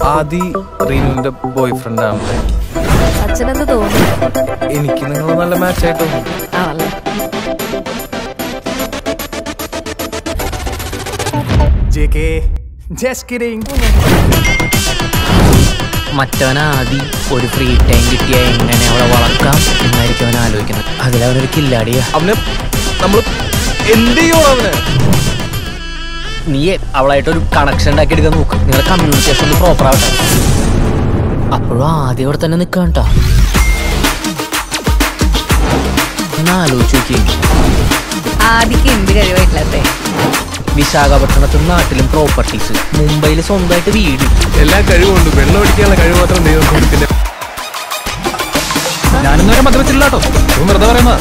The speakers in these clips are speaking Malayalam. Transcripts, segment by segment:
ആദി റീനുവിന്റെ ബോയ് ഫ്രണ്ട് ആണല്ലേ അച്ഛനെന്ത് തോന്നുന്നു എനിക്ക് നിങ്ങൾ നല്ല മാച്ച് ആയിട്ട് തോന്നി ആണല്ലേ JK. Just kidding. മറ്റവൻ ആദ്യം ഒരു ഫ്രീ ടൈം കിട്ടിയ എങ്ങനെ അവളെ വളർത്താം എന്നായിരിക്കും അവൻ ആലോചിക്കുന്നത് അതിലവനൊരു കില്ലാടിയാ അവന് നമ്മൾ എന്ത് ചെയ്യോ അവന് നീ അവളായിട്ടൊരു കണക്ഷൻ ഉണ്ടാക്കി എടുക്കാൻ നോക്ക് നിങ്ങളുടെ കമ്മ്യൂണിക്കേഷൻ ഒന്ന് പ്രോപ്പർ ആവട്ടെ അപ്പോഴും ആദ്യം അവിടെ തന്നെ നിൽക്കണം കേട്ടോ ഒന്ന് ആലോചിച്ച് നോക്കി ആദിക്ക് എന്ത് കഴിവായിട്ടില്ലാത്തേ വിശാഖപട്ടണത്തും നാട്ടിലും പ്രോപ്പർട്ടീസ് മുംബൈയിൽ സ്വന്തമായിട്ട് വീട് എല്ലാ കഴിവുണ്ട് വെള്ളം അടിക്കാനുള്ള കഴിവ് മാത്രം ദൈവം കൊടുക്കില്ല ഞാനൊന്നും വരെ മദ്രസില്ല കേട്ടോ ഇവൻ വെറുതെ പറയുന്നതാ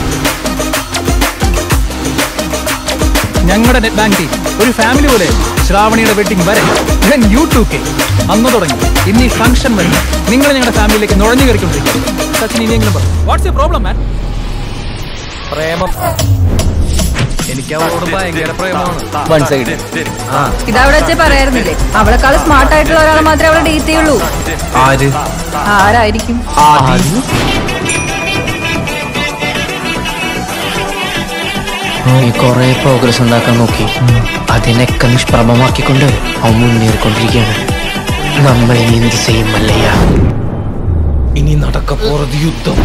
ഞങ്ങളുടെ നെറ്റ് ബാങ്ക് ടീം ഒരു ഫാമിലി പോലെ ശ്രാവണിയുടെ വെഡിങ് വരെ ഇവൻ യു ടു കെ അന്ന് തുടങ്ങി ഇന്ന് ഈ ഫംഗ്ഷൻ വരെ നിങ്ങൾ ഞങ്ങളുടെ ഫാമിലിയിലേക്ക് നുഴഞ്ഞു കയറിക്കൊണ്ടിരിക്കുക സച്ചിൻ ഇനിയെങ്കിലും പറ വാട്ട്സ് എ പ്രോബ്ലം മാൻ പ്രേമം എനിക്ക് അവളോട് ഭയങ്കര പ്രേമമാണ് വൺ സൈഡ് ആ ഇതവിടെ വെച്ചേ പറയായിരുന്നില്ലേ അവളെക്കാൾ സ്മാർട്ട് ആയിട്ടുള്ള ഒരാളെ മാത്രമേ അവളെ ഡേറ്റ് ചെയ്യുള്ളൂ ആര് ആരായിരിക്കും ആദ്യം നീ കൊറേ പ്രോഗ്രസ് ഉണ്ടാക്കാൻ നോക്കി അതിനൊക്കെ നിഷ്പ്രഭമാക്കിക്കൊണ്ട് അവൻ മുന്നേറിക്കൊണ്ടിരിക്കുകയാണ് നമ്മൾ ഇനി എന്ത് ചെയ്യും മല്ലയ്യ ഇനി നടക്കപ്പോറത് യുദ്ധം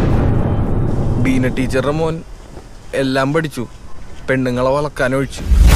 ബീന ടീച്ചറുടെ മോൻ എല്ലാം പഠിച്ചു പെണ്ണുങ്ങളെ വളക്കാൻ ഒഴിച്ചു